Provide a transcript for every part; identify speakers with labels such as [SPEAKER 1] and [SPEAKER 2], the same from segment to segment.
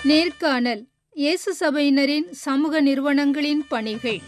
[SPEAKER 1] நேர்காணல் இயேசு சபையினரின் சமூக நிறுவனங்களின் பணிகள்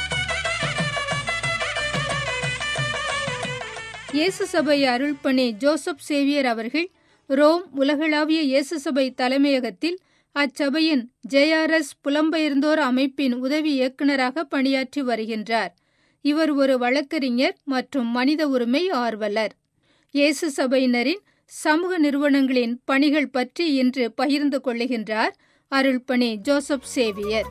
[SPEAKER 1] இயேசு சபை அருள்பணி ஜோசப் சேவியர் அவர்கள் ரோம் உலகளாவிய இயேசு சபை தலைமையகத்தில் அச்சபையின் ஜேஆர்எஸ் புலம்பெயர்ந்தோர் அமைப்பின் உதவி இயக்குநராக பணியாற்றி வருகின்றார் இவர் ஒரு வழக்கறிஞர் மற்றும் மனித உரிமை ஆர்வலர் இயேசு சபையினரின் சமூக நிறுவனங்களின் பணிகள் பற்றி இன்று பகிர்ந்து கொள்ளுகின்றார் அருள்பணி ஜோசப் சேவியர்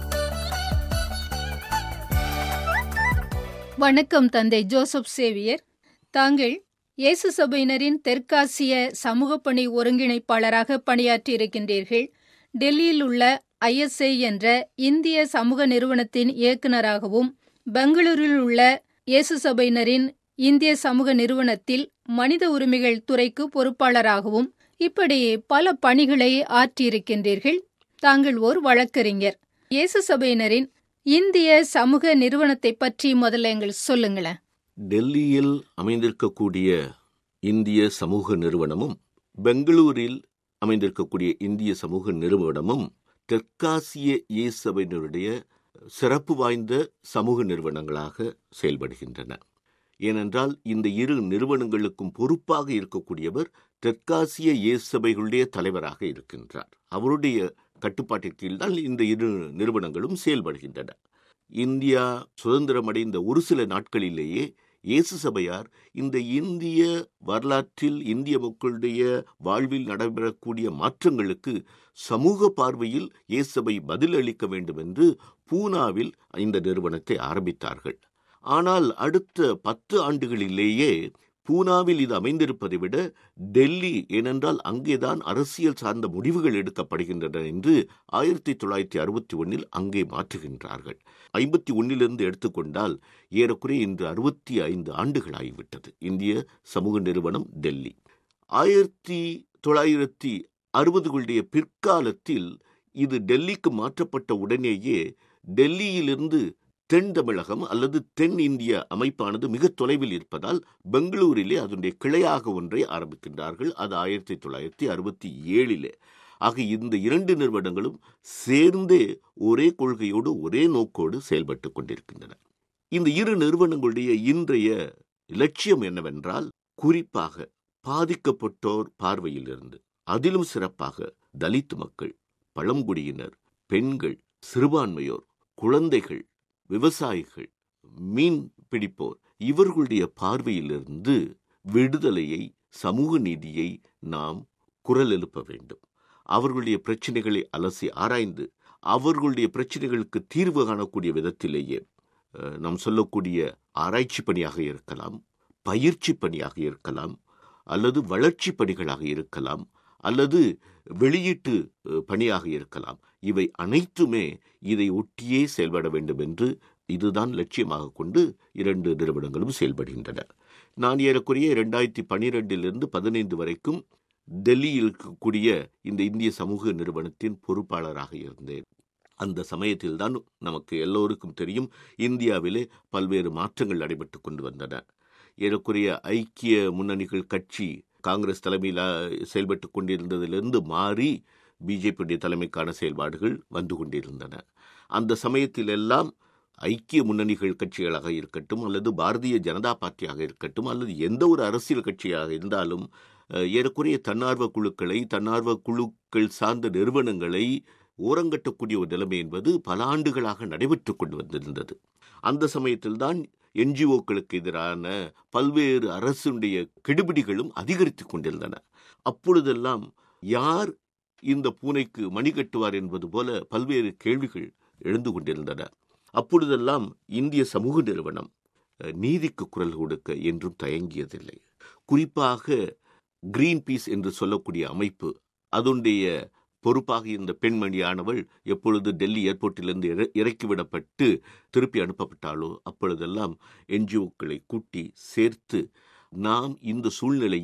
[SPEAKER 1] வணக்கம் தந்தை ஜோசப் சேவியர் தாங்கள் இயேசு சபையினரின் தெற்காசிய சமூக பணி ஒருங்கிணைப்பாளராக பணியாற்றி இருக்கின்றீர்கள் டெல்லியில் உள்ள ஐஎஸ்ஐ என்ற இந்திய சமூக நிறுவனத்தின் இயக்குநராகவும் பெங்களூரில் உள்ள இயேசு சபையினரின் இந்திய சமூக நிறுவனத்தில் மனித உரிமைகள் துறைக்கு பொறுப்பாளராகவும் இப்படி பல பணிகளை ஆற்றியிருக்கின்றீர்கள் தாங்கள் ஒரு வழக்கறிஞர் இயேசு சபையினரின் இந்திய சமூக நிறுவனத்தை பற்றி முதல்ல எங்கள் சொல்லுங்களேன்
[SPEAKER 2] டெல்லியில் அமைந்திருக்கக்கூடிய இந்திய சமூக நிறுவனமும் பெங்களூரில் அமைந்திருக்கக்கூடிய இந்திய சமூக நிறுவனமும் தெற்காசிய இயேசபையினருடைய சிறப்பு வாய்ந்த சமூக நிறுவனங்களாக செயல்படுகின்றன ஏனென்றால் இந்த இரு நிறுவனங்களுக்கும் பொறுப்பாக இருக்கக்கூடியவர் தெற்காசிய இயேசபைகளுடைய தலைவராக இருக்கின்றார் அவருடைய கட்டுப்பாட்டின் கீழ் தான் இந்த இரு நிறுவனங்களும் செயல்படுகின்றன இந்தியா சுதந்திரமடைந்த ஒரு சில நாட்களிலேயே இயேசு சபையார் இந்த இந்திய வரலாற்றில் இந்திய மக்களுடைய வாழ்வில் நடைபெறக்கூடிய மாற்றங்களுக்கு சமூக பார்வையில் இயேசு சபை பதில் அளிக்க வேண்டும் என்று பூனாவில் இந்த நிறுவனத்தை ஆரம்பித்தார்கள் ஆனால் அடுத்த பத்து ஆண்டுகளிலேயே பூனாவில் இது அமைந்திருப்பதை விட டெல்லி ஏனென்றால் அங்கேதான் அரசியல் சார்ந்த முடிவுகள் எடுக்கப்படுகின்றன என்று ஆயிரத்தி தொள்ளாயிரத்தி அறுபத்தி ஒன்னில் அங்கே மாற்றுகின்றார்கள் ஐம்பத்தி ஒன்னிலிருந்து எடுத்துக்கொண்டால் ஏறக்குறைய இன்று அறுபத்தி ஐந்து ஆண்டுகள் ஆகிவிட்டது இந்திய சமூக நிறுவனம் டெல்லி ஆயிரத்தி தொள்ளாயிரத்தி அறுபதுகளுடைய பிற்காலத்தில் இது டெல்லிக்கு மாற்றப்பட்ட உடனேயே டெல்லியிலிருந்து தென் தமிழகம் அல்லது தென் இந்திய அமைப்பானது மிக தொலைவில் இருப்பதால் பெங்களூரிலே அதனுடைய கிளையாக ஒன்றை ஆரம்பிக்கின்றார்கள் அது ஆயிரத்தி தொள்ளாயிரத்தி அறுபத்தி ஏழிலே ஆக இந்த இரண்டு நிறுவனங்களும் சேர்ந்தே ஒரே கொள்கையோடு ஒரே நோக்கோடு செயல்பட்டு கொண்டிருக்கின்றன இந்த இரு நிறுவனங்களுடைய இன்றைய லட்சியம் என்னவென்றால் குறிப்பாக பாதிக்கப்பட்டோர் பார்வையிலிருந்து அதிலும் சிறப்பாக தலித் மக்கள் பழங்குடியினர் பெண்கள் சிறுபான்மையோர் குழந்தைகள் விவசாயிகள் மீன் பிடிப்போர் இவர்களுடைய பார்வையிலிருந்து விடுதலையை சமூக நீதியை நாம் குரல் எழுப்ப வேண்டும் அவர்களுடைய பிரச்சனைகளை அலசி ஆராய்ந்து அவர்களுடைய பிரச்சனைகளுக்கு தீர்வு காணக்கூடிய விதத்திலேயே நாம் சொல்லக்கூடிய ஆராய்ச்சி பணியாக இருக்கலாம் பயிற்சி பணியாக இருக்கலாம் அல்லது வளர்ச்சி பணிகளாக இருக்கலாம் அல்லது வெளியீட்டு பணியாக இருக்கலாம் இவை அனைத்துமே இதை ஒட்டியே செயல்பட வேண்டும் என்று இதுதான் லட்சியமாக கொண்டு இரண்டு நிறுவனங்களும் செயல்படுகின்றன நான் ஏறக்குறைய இரண்டாயிரத்தி பனிரெண்டிலிருந்து பதினைந்து வரைக்கும் டெல்லியில் இருக்கக்கூடிய இந்த இந்திய சமூக நிறுவனத்தின் பொறுப்பாளராக இருந்தேன் அந்த சமயத்தில்தான் நமக்கு எல்லோருக்கும் தெரியும் இந்தியாவிலே பல்வேறு மாற்றங்கள் நடைபெற்று கொண்டு வந்தன ஏறக்குறைய ஐக்கிய முன்னணிகள் கட்சி காங்கிரஸ் தலைமையில் செயல்பட்டு கொண்டிருந்ததிலிருந்து மாறி பிஜேபியுடைய தலைமைக்கான செயல்பாடுகள் வந்து கொண்டிருந்தன அந்த சமயத்திலெல்லாம் ஐக்கிய முன்னணிகள் கட்சிகளாக இருக்கட்டும் அல்லது பாரதிய ஜனதா பார்ட்டியாக இருக்கட்டும் அல்லது எந்த ஒரு அரசியல் கட்சியாக இருந்தாலும் ஏறக்குறைய தன்னார்வ குழுக்களை தன்னார்வ குழுக்கள் சார்ந்த நிறுவனங்களை ஓரங்கட்டக்கூடிய ஒரு நிலைமை என்பது பல ஆண்டுகளாக நடைபெற்று கொண்டு வந்திருந்தது அந்த சமயத்தில்தான் என்ஜிஓக்களுக்கு எதிரான பல்வேறு அரசுடைய கெடுபிடிகளும் அதிகரித்து கொண்டிருந்தன அப்பொழுதெல்லாம் யார் இந்த பூனைக்கு மணி கட்டுவார் என்பது போல பல்வேறு கேள்விகள் எழுந்து கொண்டிருந்தன அப்பொழுதெல்லாம் இந்திய சமூக நிறுவனம் நீதிக்கு குரல் கொடுக்க என்றும் தயங்கியதில்லை குறிப்பாக கிரீன் பீஸ் என்று சொல்லக்கூடிய அமைப்பு அதனுடைய பொறுப்பாக இருந்த பெண்மணியானவள் எப்பொழுது டெல்லி ஏர்போர்ட்டிலிருந்து இறக்கிவிடப்பட்டு திருப்பி அனுப்பப்பட்டாலோ அப்பொழுதெல்லாம் என்ஜிஓக்களை கூட்டி சேர்த்து நாம் இந்த சூழ்நிலையில்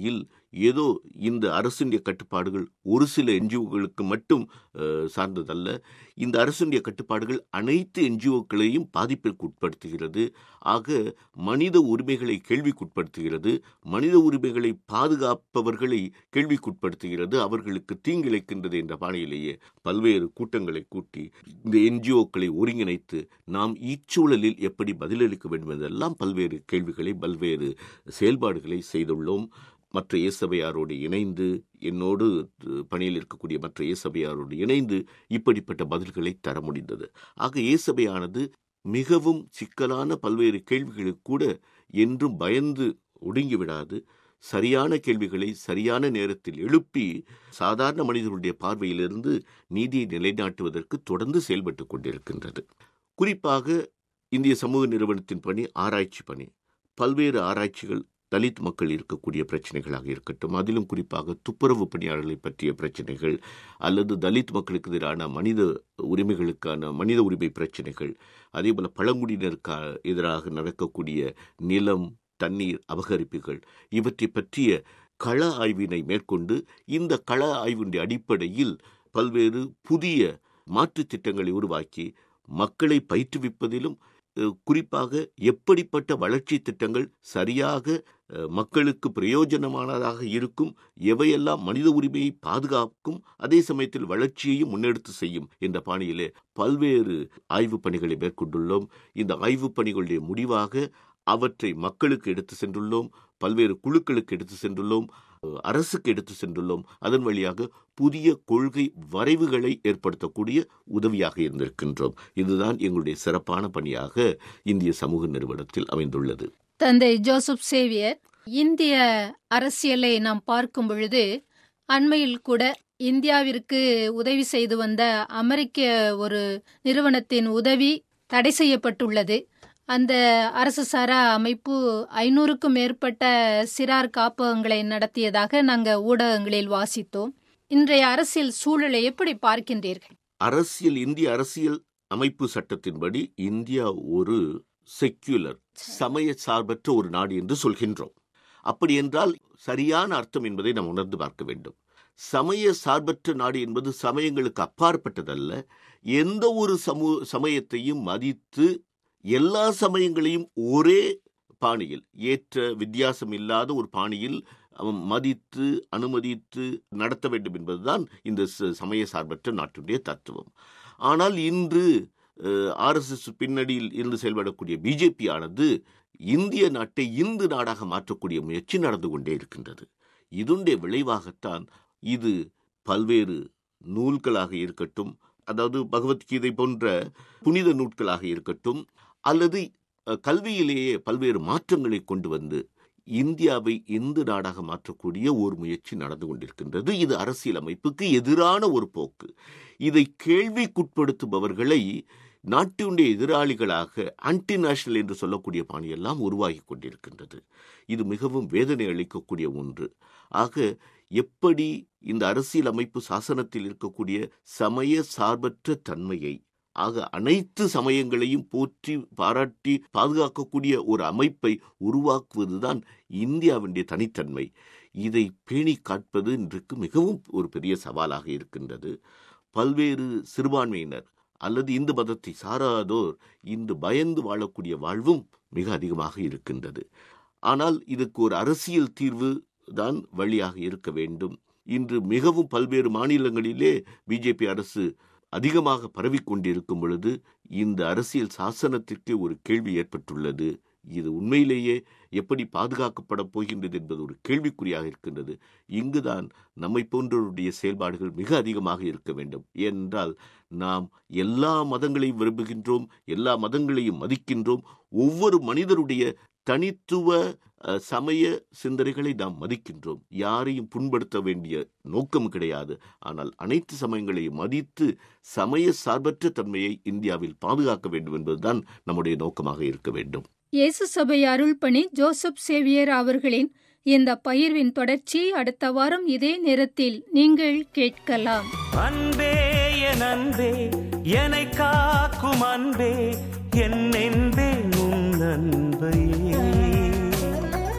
[SPEAKER 2] ஏதோ இந்த அரசுடைய கட்டுப்பாடுகள் ஒரு சில என்ஜிஓக்களுக்கு மட்டும் அஹ், சார்ந்ததல்ல இந்த அரசுடைய கட்டுப்பாடுகள் அனைத்து என்ஜிஓக்களையும் பாதிப்பிற்கு உட்படுத்துகிறது ஆக மனித உரிமைகளை கேள்விக்குட்படுத்துகிறது மனித உரிமைகளை பாதுகாப்பவர்களை கேள்விக்குட்படுத்துகிறது அவர்களுக்கு தீங்கிழைக்கின்றது என்ற பாணியிலேயே பல்வேறு கூட்டங்களை கூட்டி இந்த என்ஜிஓக்களை ஒருங்கிணைத்து நாம் இச்சூழலில் எப்படி பதிலளிக்க வேண்டும் என்றெல்லாம் பல்வேறு கேள்விகளை பல்வேறு செயல்பாடுகளை செய்துள்ளோம் மற்ற இயேசபையாரோடு இணைந்து என்னோடு அஹ், பணியில் இருக்கக்கூடிய மற்ற இயேசபையாரோடு இணைந்து இப்படிப்பட்ட பதில்களை தர முடிந்தது ஆக இயேசபையானது மிகவும் சிக்கலான பல்வேறு கேள்விகளுக்கு கூட என்றும் பயந்து ஒடுங்கிவிடாது சரியான கேள்விகளை சரியான நேரத்தில் எழுப்பி சாதாரண மனிதர்களுடைய பார்வையிலிருந்து நீதியை நிலைநாட்டுவதற்கு தொடர்ந்து செயல்பட்டு கொண்டிருக்கின்றது குறிப்பாக இந்திய சமூக நிறுவனத்தின் பணி ஆராய்ச்சி பணி பல்வேறு ஆராய்ச்சிகள் தலித் மக்கள் இருக்கக்கூடிய பிரச்சனைகளாக இருக்கட்டும் அதிலும் குறிப்பாக துப்புரவு பணியாளர்களை பற்றிய பிரச்சனைகள் அல்லது தலித் மக்களுக்கு எதிரான மனித உரிமைகளுக்கான மனித உரிமை பிரச்சனைகள் அதேபோல பழங்குடியினருக்கு எதிராக நடக்கக்கூடிய நிலம் தண்ணீர் அபகரிப்புகள் இவற்றை பற்றிய கள ஆய்வினை மேற்கொண்டு இந்த கள ஆய்வினுடைய அடிப்படையில் பல்வேறு புதிய மாற்றுத் திட்டங்களை உருவாக்கி மக்களை பயிற்றுவிப்பதிலும் அஹ், குறிப்பாக எப்படிப்பட்ட வளர்ச்சி திட்டங்கள் சரியாக அஹ், மக்களுக்கு பிரயோஜனமானதாக இருக்கும் எவையெல்லாம் மனித உரிமையை பாதுகாக்கும் அதே சமயத்தில் வளர்ச்சியையும் முன்னெடுத்து செய்யும் என்ற பாணியிலே பல்வேறு ஆய்வுப் பணிகளை மேற்கொண்டுள்ளோம் இந்த ஆய்வுப் பணிகளுடைய முடிவாக அவற்றை மக்களுக்கு எடுத்து சென்றுள்ளோம் பல்வேறு குழுக்களுக்கு எடுத்து சென்றுள்ளோம் அஹ், அரசுக்கு எடுத்து சென்றுள்ளோம் அதன் வழியாக புதிய கொள்கை வரைவுகளை ஏற்படுத்தக்கூடிய உதவியாக இருந்திருக்கின்றோம் இதுதான் எங்களுடைய சிறப்பான பணியாக இந்திய சமூக நிறுவனத்தில் அமைந்துள்ளது
[SPEAKER 1] தந்தை ஜோசப் சேவியர் இந்திய அரசியலை நாம் பார்க்கும் பொழுது அண்மையில் கூட இந்தியாவிற்கு உதவி செய்து வந்த அமெரிக்க ஒரு நிறுவனத்தின் உதவி தடை செய்யப்பட்டுள்ளது அந்த அரசு சாரா அமைப்பு ஐநூறுக்கும் மேற்பட்ட சிறார் காப்பகங்களை நடத்தியதாக நாங்கள் ஊடகங்களில் வாசித்தோம் இன்றைய அரசியல் சூழலை எப்படி பார்க்கின்றீர்கள்
[SPEAKER 2] அரசியல் இந்திய அரசியல் அமைப்பு சட்டத்தின்படி இந்தியா ஒரு செக்யுலர் சமய சார்பற்ற ஒரு நாடு என்று சொல்கின்றோம் அப்படி என்றால் சரியான அர்த்தம் என்பதை நாம் உணர்ந்து பார்க்க வேண்டும் சமய சார்பற்ற நாடு என்பது சமயங்களுக்கு அப்பாற்பட்டதல்ல எந்த ஒரு சமூ சமயத்தையும் மதித்து எல்லா சமயங்களையும் ஒரே பாணியில் ஏற்ற வித்தியாசம் இல்லாத ஒரு பாணியில் அவன் மதித்து அனுமதித்து நடத்த வேண்டும் என்பதுதான் இந்த ச- சமய சார்பற்ற நாட்டுடைய தத்துவம் ஆனால் இன்று ஆர்எஸ்எஸ் பின்னணியில் இருந்து செயல்படக்கூடிய பிஜேபி ஆனது இந்திய நாட்டை இந்து நாடாக மாற்றக்கூடிய முயற்சி நடந்து கொண்டே இருக்கின்றது இதனுடைய விளைவாகத்தான் இது பல்வேறு நூல்களாக இருக்கட்டும் அதாவது பகவத்கீதை போன்ற புனித நூட்களாக இருக்கட்டும் அல்லது அஹ், கல்வியிலேயே பல்வேறு மாற்றங்களை கொண்டு வந்து இந்தியாவை இந்து நாடாக மாற்றக்கூடிய ஒரு முயற்சி நடந்து கொண்டிருக்கின்றது இது அரசியலமைப்புக்கு எதிரான ஒரு போக்கு இதை கேள்விக்குட்படுத்துபவர்களை நாட்டினுடைய எதிராளிகளாக ஆன்டி நேஷனல் என்று சொல்லக்கூடிய பாணியெல்லாம் உருவாகி கொண்டிருக்கின்றது இது மிகவும் வேதனை அளிக்கக்கூடிய ஒன்று ஆக எப்படி இந்த அரசியல் அமைப்பு சாசனத்தில் இருக்கக்கூடிய சமய சார்பற்ற தன்மையை ஆக அனைத்து சமயங்களையும் போற்றி பாராட்டி பாதுகாக்கக்கூடிய ஒரு அமைப்பை உருவாக்குவதுதான் இந்தியாவினுடைய தனித்தன்மை இதை பேணி காட்பது இன்றைக்கு மிகவும் ஒரு பெரிய சவாலாக இருக்கின்றது பல்வேறு சிறுபான்மையினர் அல்லது இந்து மதத்தை சாராதோர் இன்று பயந்து வாழக்கூடிய வாழ்வும் மிக அதிகமாக இருக்கின்றது ஆனால் இதுக்கு ஒரு அரசியல் தீர்வு தான் வழியாக இருக்க வேண்டும் இன்று மிகவும் பல்வேறு மாநிலங்களிலே பிஜேபி அரசு அதிகமாக பரவிக்கொண்டிருக்கும் பொழுது இந்த அரசியல் சாசனத்திற்கு ஒரு கேள்வி ஏற்பட்டுள்ளது இது உண்மையிலேயே எப்படி பாதுகாக்கப்பட போகின்றது என்பது ஒரு கேள்விக்குறியாக இருக்கின்றது இங்குதான் நம்மை போன்றவருடைய செயல்பாடுகள் மிக அதிகமாக இருக்க வேண்டும் ஏனென்றால் நாம் எல்லா மதங்களையும் விரும்புகின்றோம் எல்லா மதங்களையும் மதிக்கின்றோம் ஒவ்வொரு மனிதருடைய தனித்துவ அஹ், சமய சிந்தனைகளை நாம் மதிக்கின்றோம் யாரையும் புண்படுத்த வேண்டிய நோக்கம் கிடையாது ஆனால் அனைத்து சமயங்களையும் மதித்து சமய சார்பற்ற தன்மையை இந்தியாவில் பாதுகாக்க வேண்டும் என்பதுதான் நம்முடைய நோக்கமாக இருக்க வேண்டும்
[SPEAKER 1] இயேசு சபை அருள்பணி ஜோசப் சேவியர் அவர்களின் இந்த பயிர்வின் தொடர்ச்சி அடுத்த வாரம் இதே நேரத்தில் நீங்கள் கேட்கலாம்
[SPEAKER 3] அன்பே என் அன்பே என்னை காக்கும் அன்பே என் என்பே உன் அன்பையே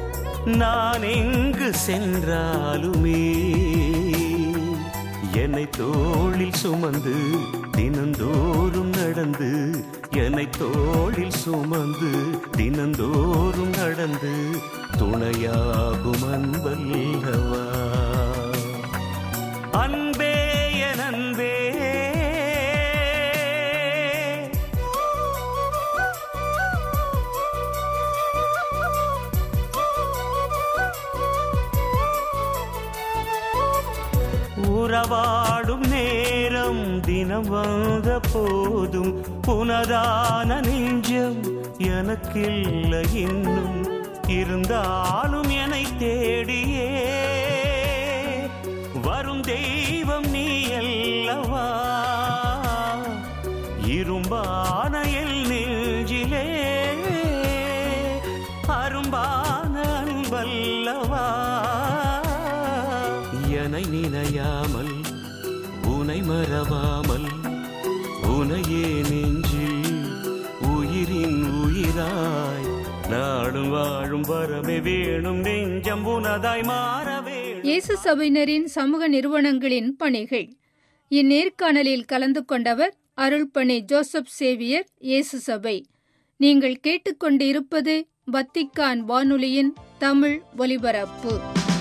[SPEAKER 3] நான் எங்கு சென்றாலுமே என்னை தோளில் சுமந்து தினந்தோறும் நடந்து என்னை தோளில் சுமந்து தினந்தோறும் நடந்து துணையாகும் அன்பல்லவா அன்பே என் அன்பே உறவாடும் நேரம் தினம் வந்த போதும் புனதான நெஞ்சம் எனக்கில்லை இன்னும் இருந்தாலும் என்னை தேடியே வரும் தெய்வம் நீ அல்லவா இரும்பான எல் நெஞ்சிலே அரும்பான அன்பல்லவா என்னை நினையாமல் உனை மறவாமல் உனையே நெஞ்சில் உயிரின் உயிராய் நாடும் வாழும் வரவே வேணும் நெஞ்சம் உனதாய் மாற வேணும்
[SPEAKER 1] இயேசு சபையினரின் சமூக நிறுவனங்களின் பணிகள் இந்நேர்காணலில் கலந்து கொண்டவர் அருள்பணி ஜோசப் சேவியர் இயேசு சபை நீங்கள் கேட்டுக்கொண்டிருப்பது வத்திக்கான் வானொலியின் தமிழ் ஒலிபரப்பு